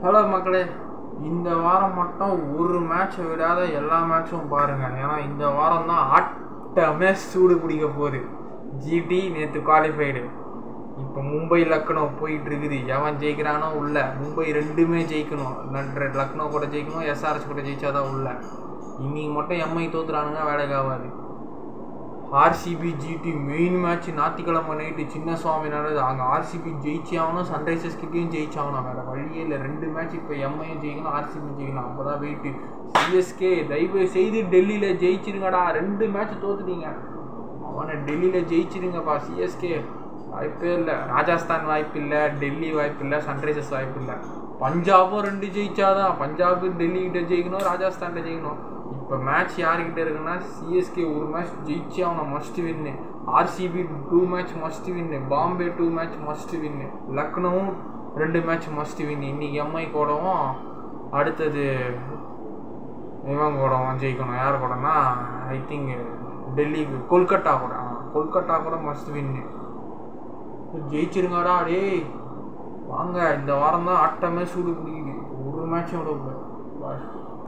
hello மக்களே இந்த வாரம் மட்டும் ஒரு மேட்சை விடாத எல்லா மேட்சும் பாருங்க ஏன்னா இந்த வாரம் தான் ஆட்டமே சூடு பிடிக்க போகுது ஜிடி நேற்று குவாலிஃபைடு இப்போ மும்பை லக்னோ போயிட்டு இருக்குது எவன் ஜெயிக்கிறானோ உள்ள மும்பை ரெண்டுமே ஜெயிக்கணும் நன்ற லக்னோ கூட ஜெயிக்கணும் எஸ்ஆர்எஸ் கூட ஜெயிச்சாதான் உள்ள இன்னைக்கு மட்டும் எம்ஐ தோத்துறானுங்க வேலைக்கு ஆகாது ஆர்சிபி ஜிடி மெயின் மேட்ச் ஞாயிற்றுக்கிழமை நைட்டு சின்ன சுவாமி நடக்குது அங்கே ஆர்சிபி ஜெயிச்சே ஆகணும் சன்ரைசர்ஸ் கிட்டேயும் ஜெயிச்சாகணும் வேறு வழியே இல்லை ரெண்டு மேட்ச் இப்போ எம்ஐயும் ஜெயிக்கணும் ஆர்சிபி ஜெயிக்கணும் அப்போ தான் வெயிட்டு சிஎஸ்கே தயவு செய்து டெல்லியில் ஜெயிச்சிருங்கடா ரெண்டு மேட்ச் தோத்துட்டீங்க அவனை டெல்லியில் ஜெயிச்சிருங்கப்பா சிஎஸ்கே வாய்ப்பே இல்லை ராஜஸ்தான் வாய்ப்பு இல்லை டெல்லி வாய்ப்பு இல்லை சன்ரைசர்ஸ் வாய்ப்பு இல்லை பஞ்சாபும் ரெண்டு ஜெயிச்சாதான் பஞ்சாப் டெல்லி கிட்ட ஜெயிக்கணும் ராஜஸ்தான்கிட்ட ஜெயிக்கணும் இப்போ மேட்ச் யாருக்கிட்ட இருக்குன்னா சிஎஸ்கே ஒரு மேட்ச் ஜெயிச்சு அவனை must win RCB two match must win Bombay two match must win லக்னோவும் ரெண்டு மேட்ச் மஸ்ட் வின்னு இன்னைக்கு எம்ஐ கூடவும் அடுத்தது இவன் கூடவும் ஜெயிக்கணும் யார் கூடனா ஐ திங்க் டெல்லிக்கு கொல்கட்டா கூட ஆ, கொல்கட்டா கூட மஸ்ட் வின்னு ஜெயிச்சிருங்கடா டேய் வாங்க இந்த வாரம் தான் ஆட்டமே சூடு பிடிக்குது ஒரு மேட்சும் விட